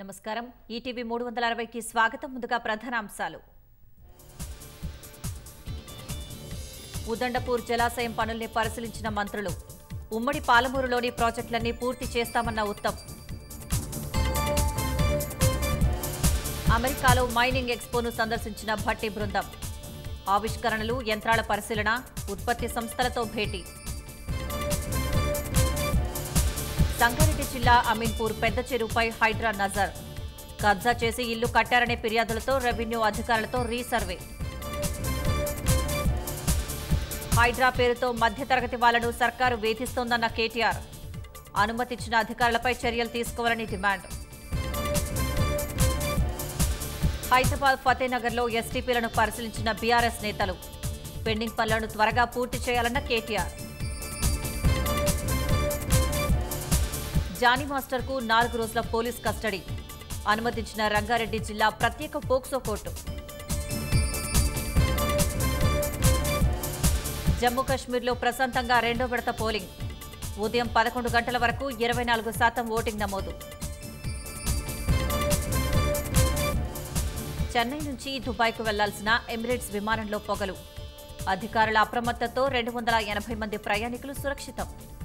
నమస్కారం ఈటీవీ మూడు వందల అరవైకి స్వాగతం ముందుగా ప్రధాన అంశాలు ఉదండపూర్ జలాశయం పనుల్ని పరిశీలించిన మంత్రులు ఉమ్మడి పాలమూరులోని ప్రాజెక్టులన్నీ పూర్తి చేస్తామన్న ఉత్తమ్ అమెరికాలో మైనింగ్ ఎక్స్పోను సందర్శించిన భట్టి బృందం ఆవిష్కరణలు యంత్రాల పరిశీలన ఉత్పత్తి సంస్థలతో భేటీ సంగారెడ్డి జిల్లా అమీన్పూర్ పెద్ద చెరువుపై హైడ్రా నజర్ కబ్జా చేసి ఇల్లు కట్టారనే ఫిర్యాదులతో రెవెన్యూ అధికారులతో రీసర్వే హైడ్రా పేరుతో మధ్యతరగతి వాళ్లను సర్కారు వేధిస్తోందన్న కేటీఆర్ అనుమతిచ్చిన అధికారులపై చర్యలు తీసుకోవాలని డిమాండ్ హైదరాబాద్ ఫతేనగర్లో ఎస్టీపీలను పరిశీలించిన బీఆర్ఎస్ నేతలు పెండింగ్ పనులను త్వరగా పూర్తి చేయాలన్న కేటీఆర్ జానీ మాస్టర్కు నాలుగు రోజుల పోలీస్ కస్టడీ అనుమతించిన రంగారెడ్డి జిల్లా ప్రత్యేక పోక్సో కోర్టు జమ్మూ కశ్మీర్లో ప్రశాంతంగా రెండో విడత పోలింగ్ ఉదయం పదకొండు గంటల వరకు ఇరవై నాలుగు శాతం ఓటింగ్ నమోదు చెన్నై నుంచి దుబాయ్కు వెళ్లాల్సిన ఎమిరేట్స్ విమానంలో పొగలు అధికారుల అప్రమత్తతో రెండు వందల ఎనభై మంది ప్రయాణికులు సురక్షితం